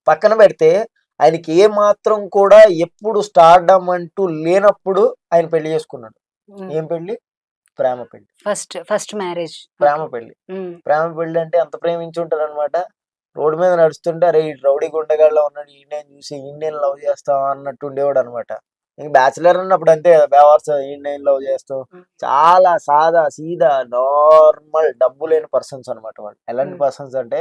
పక్కన పెడితే ఆయనకి ఏ మాత్రం కూడా ఎప్పుడు స్టార్డమ్ అంటూ లేనప్పుడు ఆయన పెళ్లి చేసుకున్నాడు ఏం పెళ్లి ప్రేమ పెళ్లి ఫస్ట్ ఫస్ట్ మ్యారేజ్ ప్రేమ పెళ్లి ప్రేమ పెళ్లి అంటే ఎంత ప్రేమించి ఉంటారు అనమాట రోడ్డు మీద నడుస్తుంటే అరే ఈ రౌడీ గుండెగాళ్ళలో ఉన్నాడు ఈ నేను చూసి ఈ నేను లవ్ చేస్తాం అన్నట్టు ఉండేవాడు అనమాట ఇంక బ్యాచిలర్ అన్నప్పుడు అంతే కదా బేవర్స్ ఈ నేను లవ్ చేస్తాం Mm. చాలా సాదా సీదా నార్మల్ డబ్బు లేని పర్సన్స్ అనమాట వాళ్ళు ఎలాంటి Mm. పర్సన్స్ అంటే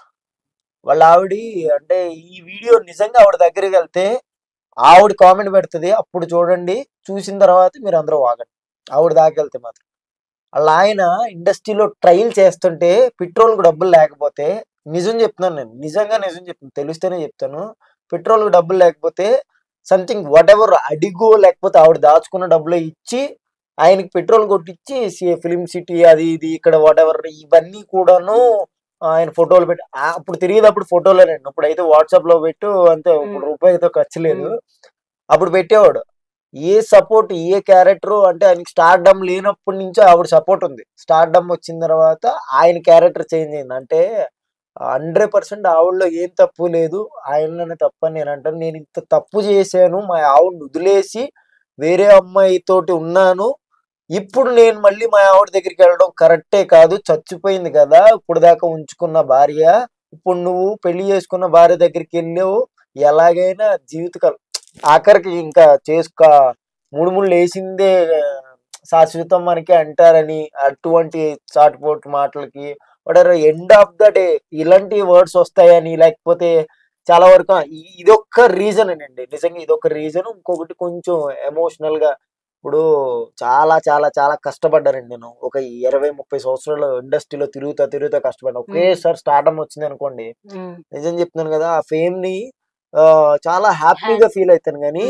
వాళ్ళ ఆవిడ అంటే ఈ వీడియో నిజంగా ఆవిడ దగ్గరికి వెళ్తే ఆవిడ కామెంట్ పెడుతుంది అప్పుడు చూడండి చూసిన తర్వాత మీరు అందరూ వాగండి ఆవిడ దాకా వెళ్తే మాత్రం వాళ్ళ ఆయన ఇండస్ట్రీలో ట్రయల్ చేస్తుంటే పెట్రోల్కి డబ్బులు లేకపోతే నిజం చెప్తున్నాను నేను నిజంగా నిజం చెప్తాను తెలిస్తేనే చెప్తాను పెట్రోల్కి డబ్బులు లేకపోతే సంథింగ్ వాట్ ఎవర్ అడిగో లేకపోతే ఆవిడ దాచుకున్న డబ్బులు ఇచ్చి ఆయనకి పెట్రోల్ కొట్టించి ఫిలిం సిటీ అది ఇది ఇక్కడ వాట్ ఎవర్ ఇవన్నీ కూడాను ఆయన ఫోటోలు పెట్టి ఆ, అప్పుడు తిరిగేటప్పుడు ఫోటోలేనండి ఇప్పుడైతే వాట్సాప్ లో పెట్టు అంతే ఇప్పుడు మ్మ్. రూపాయితో ఖర్చు లేదు మ్మ్. అప్పుడు పెట్టేవాడు ఏ సపోర్ట్ ఏ క్యారెక్టర్ అంటే ఆయనకి స్టార్డమ్ లేనప్పటి నుంచి ఆవిడ సపోర్ట్ ఉంది స్టార్డమ్ వచ్చిన తర్వాత ఆయన క్యారెక్టర్ చేంజ్ అయింది అంటే హండ్రెడ్ పర్సెంట్ ఆవిడలో ఏం తప్పు లేదు ఆయనలోనే తప్పు అని నేను అంటాను నేను ఇంత తప్పు చేశాను మా ఆవిడని వదిలేసి వేరే అమ్మాయితోటి ఉన్నాను ఇప్పుడు నేను మళ్ళీ మా ఆవిడ దగ్గరికి వెళ్ళడం కరెక్టే కాదు చచ్చిపోయింది కదా ఇప్పుడు దాకా ఉంచుకున్న భార్య ఇప్పుడు నువ్వు పెళ్లి చేసుకున్న భార్య దగ్గరికి వెళ్ళావు ఎలాగైనా జీవితకాలం ఆఖరికి ఇంకా చేసుకో మూడు ముళ్ళు వేసిందే శాశ్వతం మనకి అంటారని అటువంటి చాటుపోటు మాటలకి water end of the day ఇలాంటి వర్డ్స్ వస్తాయని లేకపోతే చాలా వరకు ఇ- ఇదొక్క రీజన్ అండి నిజంగా ఇదొక రీజన్ ఇంకొకటి కొంచెం ఎమోషనల్ గా ఇప్పుడు చాలా చాలా చాలా కష్టపడ్డానండి నేను ఒక ఇరవై ముప్పై సంవత్సరాలు ఇండస్ట్రీలో తిరుగుతా తిరుగుతా కష్టపడ్డాను ఒకేసారి స్టార్టమ్ వచ్చింది అనుకోండి నిజం చెప్తున్నాను కదా ఆ ఫేమ్ ని ఆ, చాలా హ్యాపీగా ఫీల్ అవుతాను కానీ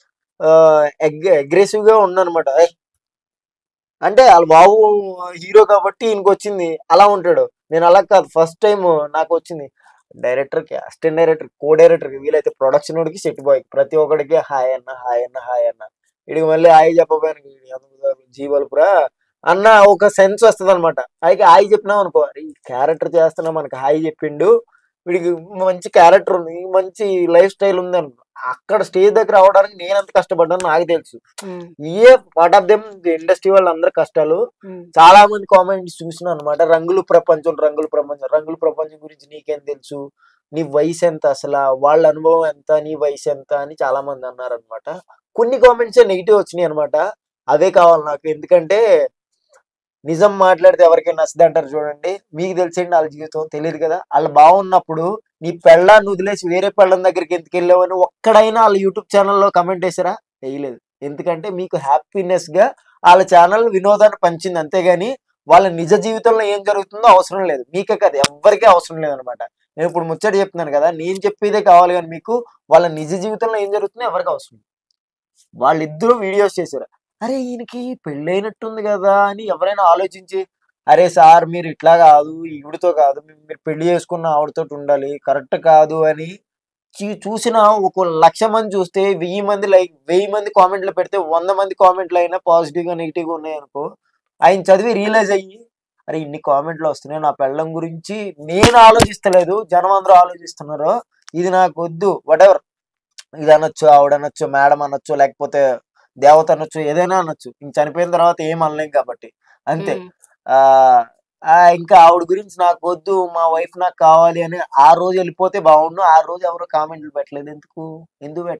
అగ్రెసివ్ గా ఉన్నానమాట అంటే వాళ్ళ బాబు హీరో కాబట్టి ఈయనకి వచ్చింది అలా ఉంటాడు నేను అలా కాదు ఫస్ట్ టైం నాకు వచ్చింది డైరెక్టర్ కి అసిస్టెంట్ డైరెక్టర్ కో డైరెక్టర్ కి వీలైతే ప్రొడక్షన్ వాడికి సెట్ బాయ్ ప్రతి ఒక్కడికి హాయ్ అన్న హాయ్ అన్న హాయ్ అన్న వీడికి మళ్ళీ హాయ్ చెప్పబోయాను జీవల్పురా అన్న ఒక సెన్స్ వస్తుంది అనమాట అయితే హాయ్ చెప్పినాం అనుకో ఈ క్యారెక్టర్ చేస్తున్నా మనకి హాయ్ చెప్పిండు వీడికి మంచి క్యారెక్టర్ ఉంది మంచి లైఫ్ స్టైల్ ఉంది అనుకో అక్కడ స్టేజ్ దగ్గర అవడానికి నేను ఎంత కష్టపడ్డాను నాకు తెలుసు a part of them industry వాళ్ళందరూ కష్టాలు చాలా మంది కామెంట్స్ చూసిన అనమాట రంగులు ప్రపంచం రంగుల ప్రపంచం రంగుల ప్రపంచం గురించి నీకేం తెలుసు నీ వయసు ఎంత అసలు వాళ్ళ అనుభవం ఎంత నీ వయసు ఎంత అని చాలా మంది అన్నారు అనమాట కొన్ని కామెంట్స్ నెగిటివ్ వచ్చినాయి అనమాట అవే కావాలి నాకు ఎందుకంటే నిజం మాట్లాడితే ఎవరికైనా నచ్చదు అంటారు చూడండి మీకు తెలిసండి వాళ్ళ జీవితం తెలియదు కదా వాళ్ళు బాగున్నప్పుడు నీ పెళ్ళాన్ని వదిలేసి వేరే పెళ్ళం దగ్గరికి ఎందుకు వెళ్ళావని ఒక్కడైనా వాళ్ళ యూట్యూబ్ ఛానల్లో కమెంట్ వేసారా వేయలేదు ఎందుకంటే మీకు హ్యాపీనెస్ గా వాళ్ళ ఛానల్ వినోదాన్ని పంచింది అంతేగాని వాళ్ళ నిజ జీవితంలో ఏం జరుగుతుందో అవసరం లేదు మీకే కాదు ఎవ్వరికీ అవసరం లేదనమాట నేను ఇప్పుడు ముచ్చట చెప్తున్నాను కదా నేను చెప్పేదే కావాలి కానీ మీకు వాళ్ళ నిజ జీవితంలో ఏం జరుగుతుందో ఎవరికి అవసరం లేదు. వాళ్ళిద్దరూ వీడియోస్ చేశారు అరే ఈయనకి పెళ్ళైనట్టుంది కదా అని ఎవరైనా ఆలోచించి అరే సార్ మీరు ఇట్లా కాదు ఈవిడతో కాదు మీ- మీరు పెళ్లి చేసుకున్న ఆవిడతో ఉండాలి కరెక్ట్ కాదు అని చూ- చూసిన ఒక లక్ష మంది చూస్తే వెయ్యి మంది లైక్ వెయ్యి మంది కామెంట్లు పెడితే వంద మంది కామెంట్లు అయినా పాజిటివ్ గా నెగిటివ్ గా ఉన్నాయి అనుకో ఆయన చదివి రియలైజ్ అయ్యి అరే ఇన్ని కామెంట్లు వస్తున్నాయి నా పెళ్ళం గురించి నేను ఆలోచిస్తలేదు జనం అందరూ ఆలోచిస్తున్నారు ఇది నాకు వద్దు ఎవర్ ఇది అనొచ్చు ఆవిడ అనొచ్చు మేడం అనొచ్చు లేకపోతే దేవత అనొచ్చు ఏదైనా అనొచ్చు ఇంక చనిపోయిన తర్వాత ఏం అనలేం కాబట్టి అంతే ఆ ఆ, ఇంకా ఆవిడ గురించి నాకు వద్దు మా వైఫ్ నాకు కావాలి అని ఆ రోజు వెళ్ళిపోతే బాగుండు ఆ రోజు ఎవరు కామెంట్లు పెట్టలేదు ఎందుకు ఎందుకు పెట్టలేదు